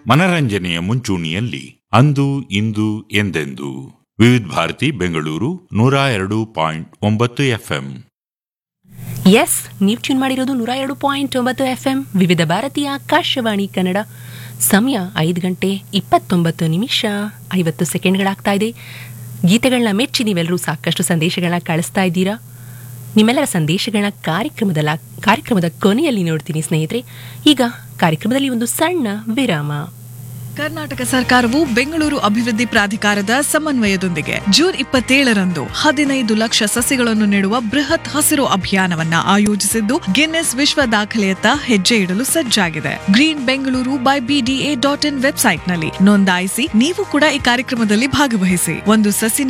ಮನರಂಜನೆಯ ಮುಂಚೂಣಿಯಲ್ಲಿ ಅಂದು ಇಂದು ಎಂದೆಂದು ವಿವಿಧ ಭಾರತಿ ಬೆಂಗಳೂರು ನೂರ ಎರಡು ಪಾಯಿಂಟ್ ಒಂಬತ್ತು ಎಫ್ಎಂ ಎಸ್ ನೀವು ಟ್ಯೂನ್ ಮಾಡಿರೋದು ನೂರ ಎರಡು ಪಾಯಿಂಟ್ ಒಂಬತ್ತು ಎಫ್ ಎಂ ವಿವಿಧ ಭಾರತೀಯ ಆಕಾಶವಾಣಿ ಕನ್ನಡ ಸಮಯ ಐದು ಗಂಟೆ ಇಪ್ಪತ್ತೊಂಬತ್ತು ನಿಮಿಷ ಐವತ್ತು ಸೆಕೆಂಡ್ಗಳಾಗ್ತಾ ಇದೆ ಗೀತೆಗಳನ್ನ ಮೆಚ್ಚಿ ನೀವೆಲ್ಲರೂ ಸಾಕಷ್ಟು ಸಂದೇಶಗಳನ್ನ ಕಳಿಸ್ತಾ ಇದ್ದೀರಾ ನಿಮ್ಮೆಲ್ಲರ ಸಂದೇಶಗಳನ್ನ ಕಾರ್ಯಕ್ರಮದ ಕಾರ್ಯಕ್ರಮದ ಕೊನೆಯಲ್ಲಿ ನೋಡ್ತೀನಿ ಸ್ನೇಹಿತರೆ ಈಗ ಕಾರ್ಯಕ್ರಮದಲ್ಲಿ ಒಂದು ಸಣ್ಣ ವಿರಾಮ ಕರ್ನಾಟಕ ಸರ್ಕಾರವು ಬೆಂಗಳೂರು ಅಭಿವೃದ್ಧಿ ಪ್ರಾಧಿಕಾರದ ಸಮನ್ವಯದೊಂದಿಗೆ ಜೂನ್ ಇಪ್ಪತ್ತೇಳರಂದು ಹದಿನೈದು ಲಕ್ಷ ಸಸಿಗಳನ್ನು ನೆಡುವ ಬೃಹತ್ ಹಸಿರು ಅಭಿಯಾನವನ್ನ ಆಯೋಜಿಸಿದ್ದು ಗಿನ್ನೆಸ್ ವಿಶ್ವ ದಾಖಲೆಯತ್ತ ಹೆಜ್ಜೆ ಇಡಲು ಸಜ್ಜಾಗಿದೆ green Bengaluru by BDA dot in ವೆಬ್ಸೈಟ್ನಲ್ಲಿ ನೋಂದಾಯಿಸಿ ನೀವು ಕೂಡ ಈ ಕಾರ್ಯಕ್ರಮದಲ್ಲಿ ಭಾಗವಹಿಸಿ ಒಂದು ಸಸಿ